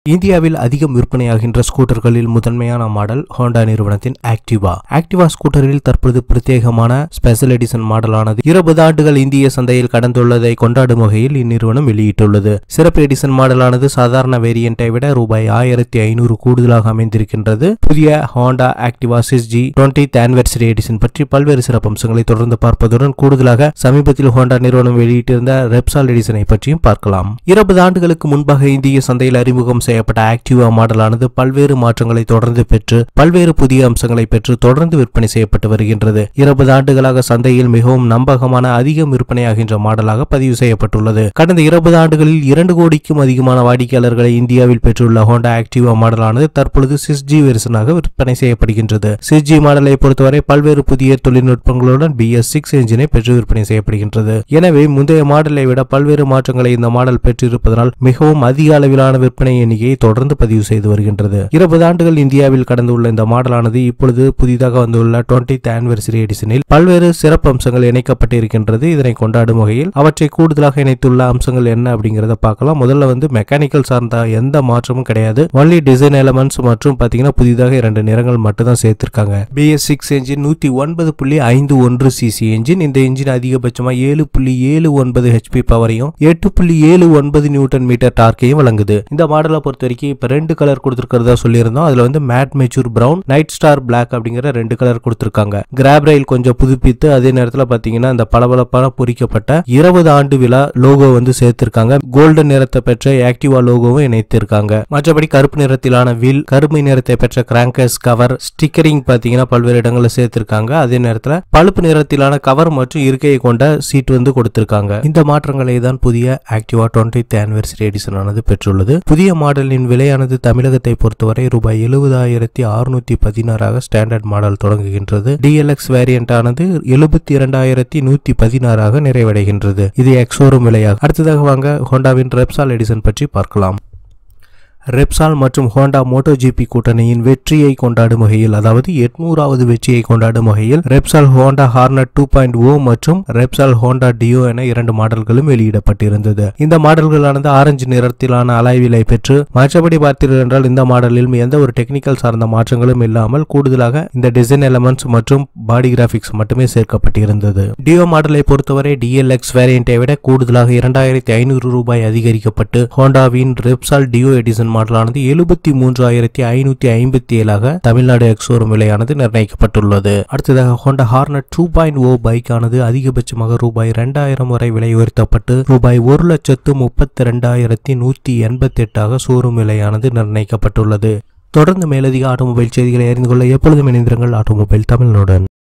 இந்தியாவில் அதிகம் விற்பனையாகின்ற ஸ்கூட்டர்களில் முதன்மையான மாடல் ஹோண்டா நிறுவனத்தின் ஆக்டிவா ஆக்டிவா ஸ்கூட்டரில் தற்பொழுது பிரத்யேகமான ஸ்பெஷல் எடிஷன் மாடலானது இருபது ஆண்டுகள் இந்திய சந்தையில் கடந்துள்ளதை கொண்டாடும் வகையில் இந்நிறுவனம் வெளியிட்டுள்ளது சிறப்பு எடிஷன் மாடலானது சாதாரண வேரியண்டை விட ரூபாய் ஆயிரத்தி ஐநூறு கூடுதலாக அமைந்திருக்கின்றது புதிய Honda Activa six G twenty anniversary edition பற்றி பல்வேறு சிறப்பம்சங்களை தொடர்ந்து பார்ப்பதுடன் கூடுதலாக சமீபத்தில் ஹோண்டா நிறுவனம் வெளியிட்டிருந்த ரெப்சால் எடிஷனை பற்றியும் பார்க்கலாம் இருபது ஆண்டுகளுக்கு முன்பாக இந்திய சந்தையில் அறிமுகம் செய்யப்பட்ட ஆக்டிவா மாடலானது பல்வேறு மாற்றங்களை தொடர்ந்து பெற்று பல்வேறு புதிய அம்சங்களை பெற்று தொடர்ந்து விற்பனை செய்யப்பட்டு வருகின்றது இருபது ஆண்டுகளாக சந்தையில் மிகவும் நம்பகமான அதிகம் விற்பனையாகின்ற மாடலாக பதிவு செய்யப்பட்டுள்ளது கடந்த இருபது ஆண்டுகளில் இரண்டு கோடிக்கும் அதிகமான வாடிக்கையாளர்களை இந்தியாவில் பெற்றுள்ள ஹோண்டா ஆக்டிவா மாடலானது தற்பொழுது சிக்ஸ் ஜி வெர்சனாக விற்பனை செய்யப்படுகின்றது சிக்ஸ் ஜி மாடலை பொறுத்தவரை பல்வேறு புதிய தொழில்நுட்பங்களுடன் பி எஸ் சிக்ஸ் என்ஜினை பெற்று விற்பனை செய்யப்படுகின்றது எனவே முந்தைய மாடலை விட பல்வேறு மாற்றங்களை இந்த மாடல் பெற்றிருப்பதனால் மிகவும் அதிக அளவிலான விற்பனை எண்ணிக்கையை தொடர்ந்து பதிவு செய்து வருகின்றது இருபது ஆண்டுகள் இந்தியாவில் கடந்துள்ள இந்த மாடலானது இப்பொழுது புதிதாக வந்துள்ள டுவெண்ட்டி ஆனிவர்சரி எடிஷனில் பல்வேறு சிறப்பு அம்சங்கள் இணைக்கப்பட்டிருக்கின்றது இதனை கொண்டாடும் வகையில் அவற்றை கூடுதலாக இணைத்துள்ள அம்சங்கள் என்ன அப்படிங்கறத பார்க்கலாம் முதல்ல வந்து மெக்கானிக்கல் சார்ந்த எந்த மாற்றமும் கிடையாது ஒன்லி டிசைன் எலமெண்ட்ஸ் மற்றும் பாத்தீங்கன்னா புதிதாக இரண்டு நிறங்கள் மட்டும் தான் சேர்த்திருக்காங்க பிஎஸ் சிக்ஸ் என்ஜின் நூத்தி ஒன்பது புள்ளி ஐந்து ஒன்று சிசி என்ஜின் இந்த என்ஜின் அதிகபட்சமா ஏழு புள்ளி ஏழு ஒன்பது ஹெச்பி பவரையும் எட்டு புள்ளி ஏழு ஒன்பது நியூட்டன் மீட்டர் டார்க்கையும் வழங்குது இந்த மாடலை பொறுத்த வரைக்கும் இப்ப ரெண்டு கலர் கொடுத்திருக்கிறதா சொல்லியிருந்தோம் அதுல வந்து matte mature brown night star black அப்படிங்கிற ரெண்டு கலர் கொடுத்திருக்காங்க கிராப் ரயில் கொஞ்சம் புதுப்பித்து அதே நேரத்துல பாத்தீங்கன்னா இந்த பளபளப்பான பொறிக்கப்பட்ட இருபது ஆண்டு விழா லோகோ வந்து சேர்த்திருக்காங்க கோல்டன் நிறத்தை பெற்ற ஆக்டிவா லோகோவும் இணைத்திருக்காங்க மற்றபடி கருப்பு நிறத்திலான வில் கருமை நிறத்தை பெற்ற கிராங்கஸ் கவர் ஸ்டிக்கரிங் பாத்தீங்கன்னா பல்வேறு இடங்கள்ல சேர்த்திருக்காங்க அதே நேரத்துல பழுப்பு நிறத்திலான கவர் மற்றும் இருக்கையை கொண்ட சீட் வந்து கொடுத்திருக்காங்க இந்த மாற்றங்களை தான் புதிய ஆக்டிவா டுவெண்ட்டி ஆனிவர்சரி எடிஷன் ஆனது பெற்றுள்ளது புதிய மாடலின் விலையானது தமிழகத்தை பொறுத்தவரை ரூபாய் எழுபதாயிரத்தி அறுநூத்தி பதினாறாக ஸ்டாண்டர்ட் மாடல் தொடங்குகின்றது டிஎல்எக்ஸ் வேரியன்ட் ஆனது எழுபத்தி இரண்டாயிரத்தி நூத்தி பதினாறாக நிறைவடைகின்றது இது எக்ஸோரும் விலையாகும் அடுத்ததாக வாங்க ஹோண்டாவின் ரெப்சால் எடிசன் பற்றி பார்க்கலாம் ரெப்சால் மற்றும் ஹோண்டா மோட்டோ ஜிபி கூட்டணியின் வெற்றியை கொண்டாடும் வகையில் அதாவது எட்நூறாவது வெற்றியை கொண்டாடும் வகையில் Repsol Honda Hornet two point O மற்றும் ரெப்சால் ஹோண்டா டியோ என இரண்டு மாடல்களும் வெளியிடப்பட்டிருந்தது இந்த மாடல்களானது ஆரஞ்சு நிறத்திலான அலைவிலை பெற்று மற்றபடி பார்த்தீர்கள் என்றால் இந்த மாடலில் எந்த ஒரு டெக்னிக்கல் சார்ந்த மாற்றங்களும் இல்லாமல் கூடுதலாக இந்த டிசைன் எலமெண்ட்ஸ் மற்றும் பாடி கிராபிக்ஸ் மட்டுமே சேர்க்கப்பட்டிருந்தது டியோ மாடலை பொறுத்தவரை டிஎல்எக்ஸ் வேரியண்டை விட கூடுதலாக இரண்டாயிரத்தி ஐநூறு ரூபாய் அதிகரிக்கப்பட்டு ஹோண்டாவின் ரெப்சால் டியோ எடிசன் மாடலானது எழுபத்தி மூன்றாயிரத்தி ஐநூத்தி ஐம்பத்தி ஏழாக தமிழ்நாடு எக்ஸோரும் விலையானது நிர்ணயிக்கப்பட்டுள்ளது அடுத்ததாக Honda Hornet two point O பைக்கானது அதிகபட்சமாக ரூபாய் இரண்டாயிரம் வரை விலை உயர்த்தப்பட்டு ரூபாய் ஒரு லட்சத்து முப்பத்தி ரெண்டாயிரத்தி நூத்தி எண்பத்தி எட்டாக ஷோரூம் விலையானது நிர்ணயிக்கப்பட்டுள்ளது தொடர்ந்து மேலதிக ஆட்டோமொபைல் செய்திகளை அறிந்து கொள்ள எப்பொழுதும் இணைந்திருங்கள் ஆட்டோமொபைல் தமிழனுடன்